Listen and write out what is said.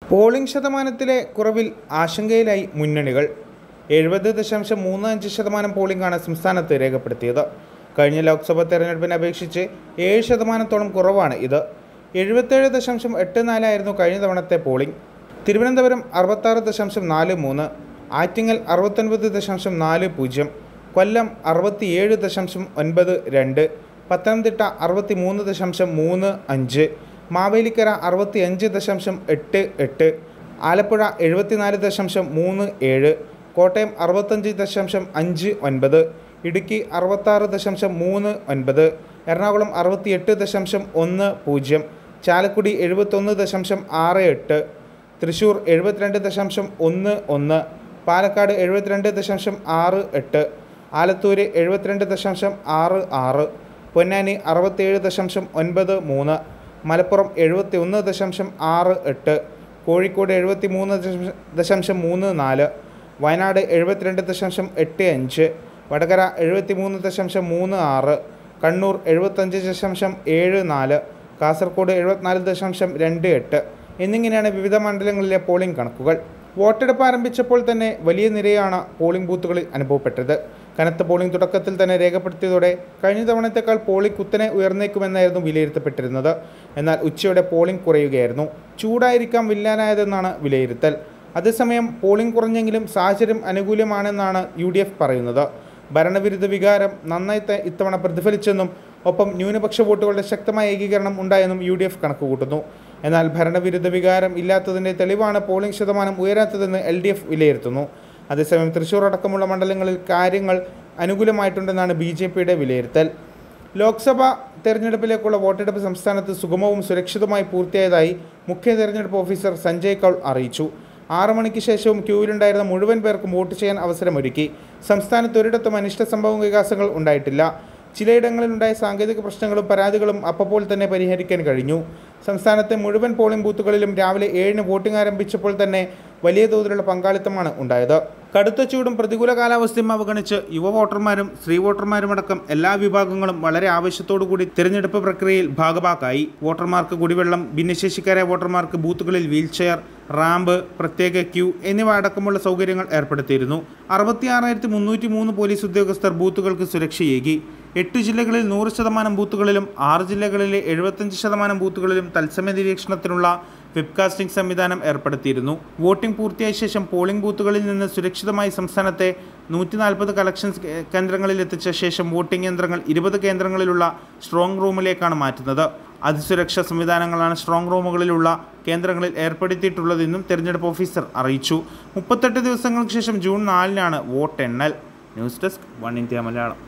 polling ശതമാനത്തിലെ കുറവിൽ ആശങ്കയിലായി മുന്നണികൾ എഴുപത് ദശാംശം മൂന്ന് അഞ്ച് ശതമാനം പോളിംഗാണ് സംസ്ഥാനത്ത് രേഖപ്പെടുത്തിയത് കഴിഞ്ഞ ലോക്സഭാ തെരഞ്ഞെടുപ്പിനെ അപേക്ഷിച്ച് ഏഴ് ശതമാനത്തോളം കുറവാണ് ഇത് എഴുപത്തേഴ് ദശാംശം എട്ട് നാലായിരുന്നു കഴിഞ്ഞ തവണത്തെ പോളിംഗ് തിരുവനന്തപുരം അറുപത്താറ് ദശാംശം നാല് മൂന്ന് ആറ്റിങ്ങൽ അറുപത്തൊൻപത് ദശാംശം നാല് പൂജ്യം കൊല്ലം അറുപത്തിയേഴ് ദശാംശം ഒൻപത് രണ്ട് പത്തനംതിട്ട അറുപത്തി മൂന്ന് ദശാംശം മൂന്ന് അഞ്ച് മാവേലിക്കര അറുപത്തി അഞ്ച് ദശാംശം എട്ട് എട്ട് ആലപ്പുഴ എഴുപത്തിനാല് ദശാംശം മൂന്ന് ഏഴ് കോട്ടയം അറുപത്തഞ്ച് ദശാംശം അഞ്ച് ഒൻപത് ഇടുക്കി അറുപത്താറ് ദശാംശം മൂന്ന് ഒൻപത് എറണാകുളം അറുപത്തിയെട്ട് ദശാംശം ഒന്ന് പൂജ്യം ചാലക്കുടി എഴുപത്തൊന്ന് ദശാംശം ആറ് എട്ട് തൃശൂർ എഴുപത്തിരണ്ട് ദശാംശം ഒന്ന് ഒന്ന് പാലക്കാട് എഴുപത്തിരണ്ട് ദശാംശം ആറ് എട്ട് ആലത്തൂർ എഴുപത്തിരണ്ട് ദശാംശം ആറ് ആറ് പൊന്നാനി അറുപത്തേഴ് ദശാംശം ഒൻപത് മൂന്ന് മലപ്പുറം എഴുപത്തി ഒന്ന് ദശാംശം ആറ് എട്ട് കോഴിക്കോട് എഴുപത്തി മൂന്ന് ദശാംശം ദശാംശം മൂന്ന് നാല് വയനാട് എഴുപത്തിരണ്ട് ദശാംശം എട്ട് അഞ്ച് വടകര എഴുപത്തി മൂന്ന് ദശാംശം മൂന്ന് ആറ് കണ്ണൂർ എഴുപത്തഞ്ച് ദശാംശം ഏഴ് നാല് കാസർഗോഡ് എഴുപത്തിനാല് ദശാംശം രണ്ട് എട്ട് എന്നിങ്ങനെയാണ് വിവിധ മണ്ഡലങ്ങളിലെ പോളിംഗ് കണക്കുകൾ വോട്ടെടുപ്പ് ആരംഭിച്ചപ്പോൾ തന്നെ വലിയ നിരയാണ് പോളിംഗ് ബൂത്തുകളിൽ അനുഭവപ്പെട്ടത് കനത്ത പോളിംഗ് തുടക്കത്തിൽ തന്നെ രേഖപ്പെടുത്തിയതോടെ കഴിഞ്ഞ തവണത്തേക്കാൾ പോളിംഗ് കുത്തനെ ഉയർന്നേക്കുമെന്നായിരുന്നു വിലയിരുത്തപ്പെട്ടിരുന്നത് എന്നാൽ ഉച്ചയോടെ പോളിംഗ് കുറയുകയായിരുന്നു ചൂടായിരിക്കാം വില്ലാനായതെന്നാണ് വിലയിരുത്തൽ അതേസമയം പോളിംഗ് കുറഞ്ഞെങ്കിലും സാഹചര്യം അനുകൂലമാണെന്നാണ് യു ഡി എഫ് പറയുന്നത് ഭരണവിരുദ്ധ വികാരം നന്നായി ത- ഇത്തവണ പ്രതിഫലിച്ചെന്നും ഒപ്പം ന്യൂനപക്ഷ വോട്ടുകളുടെ ശക്തമായ ഏകീകരണം ഉണ്ടായെന്നും യു ഡി എഫ് കണക്കുകൂട്ടുന്നു എന്നാൽ ഭരണവിരുദ്ധ വികാരം ഇല്ലാത്തതിൻ്റെ തെളിവാണ് പോളിംഗ് ശതമാനം ഉയരാത്തതെന്ന് എൽ ഡി എഫ് വിലയിരുത്തുന്നു അതേസമയം തൃശൂർ അടക്കമുള്ള മണ്ഡലങ്ങളിൽ കാര്യങ്ങൾ അനുകൂലമായിട്ടുണ്ടെന്നാണ് ബി ജെ പിയുടെ വിലയിരുത്തൽ ലോക്സഭാ തെരഞ്ഞെടുപ്പിലേക്കുള്ള വോട്ടെടുപ്പ് സംസ്ഥാനത്ത് സുഗമവും സുരക്ഷിതമായി പൂർത്തിയായതായി മുഖ്യ തെരഞ്ഞെടുപ്പ് ഓഫീസർ സഞ്ജയ് കൗൾ അറിയിച്ചു ആറു മണിക്ക് ശേഷവും ക്യൂവിലുണ്ടായിരുന്ന മുഴുവൻ പേർക്കും വോട്ട് ചെയ്യാൻ അവസരമൊരുക്കി സംസ്ഥാനത്ത് ഒരിടത്തും അനിഷ്ട സംഭവ വികാസങ്ങൾ ഉണ്ടായിട്ടില്ല ചിലയിടങ്ങളിലുണ്ടായ സാങ്കേതിക പ്രശ്നങ്ങളും പരാതികളും അപ്പോൾ തന്നെ പരിഹരിക്കാൻ കഴിഞ്ഞു സംസ്ഥാനത്തെ മുഴുവൻ പോളിംഗ് ബൂത്തുകളിലും രാവിലെ ഏഴിന് വോട്ടിംഗ് ആരംഭിച്ചപ്പോൾ തന്നെ വലിയ തോതിലുള്ള പങ്കാളിത്തമാണ് ഉണ്ടായത് കടുത്ത ചൂടും പ്രതികൂല കാലാവസ്ഥയും അവഗണിച്ച് യുവ വോട്ടർമാരും സ്ത്രീ വോട്ടർമാരുമടക്കം എല്ലാ വിഭാഗങ്ങളും വളരെ ആവേശത്തോടുകൂടി തിരഞ്ഞെടുപ്പ് പ്രക്രിയയിൽ ഭാഗഭാക്കായി വോട്ടർമാർക്ക് കുടിവെള്ളം ഭിന്നശേഷിക്കാരായ വോട്ടർമാർക്ക് ബൂത്തുകളിൽ വീൽചെയർ റാമ്പ് പ്രത്യേക ക്യൂ എന്നിവ അടക്കമുള്ള സൗകര്യങ്ങൾ ഏർപ്പെടുത്തിയിരുന്നു അറുപത്തിയാറായിരത്തി മുന്നൂറ്റി മൂന്ന് പോലീസ് ഉദ്യോഗസ്ഥർ ബൂത്തുകൾക്ക് സുരക്ഷയേകി എട്ട് ജില്ലകളിൽ നൂറ് ശതമാനം ബൂത്തുകളിലും ആറ് ജില്ലകളിലെ എഴുപത്തഞ്ച് ശതമാനം ബൂത്തുകളിലും തത്സമയ നിരീക്ഷണത്തിനുള്ള വെബ്കാസ്റ്റിംഗ് സംവിധാനം ഏർപ്പെടുത്തിയിരുന്നു വോട്ടിംഗ് പൂർത്തിയായ ശേഷം പോളിംഗ് ബൂത്തുകളിൽ നിന്ന് സുരക്ഷിതമായി സംസ്ഥാനത്തെ നൂറ്റി നാൽപ്പത് കളക്ഷൻ കേന്ദ്രങ്ങളിൽ എത്തിച്ച ശേഷം വോട്ടിംഗ് യന്ത്രങ്ങൾ ഇരുപത് കേന്ദ്രങ്ങളിലുള്ള സ്ട്രോങ് റൂമിലേക്കാണ് മാറ്റുന്നത് അതിസുരക്ഷാ സംവിധാനങ്ങളാണ് സ്ട്രോങ് റൂമുകളിലുള്ള കേന്ദ്രങ്ങളിൽ ഏർപ്പെടുത്തിയിട്ടുള്ളതെന്നും തെരഞ്ഞെടുപ്പ് ഓഫീസർ അറിയിച്ചു മുപ്പത്തെട്ട് ദിവസങ്ങൾക്ക് ശേഷം ജൂൺ നാലിനാണ് വോട്ടെണ്ണൽ news desk one India Malayalam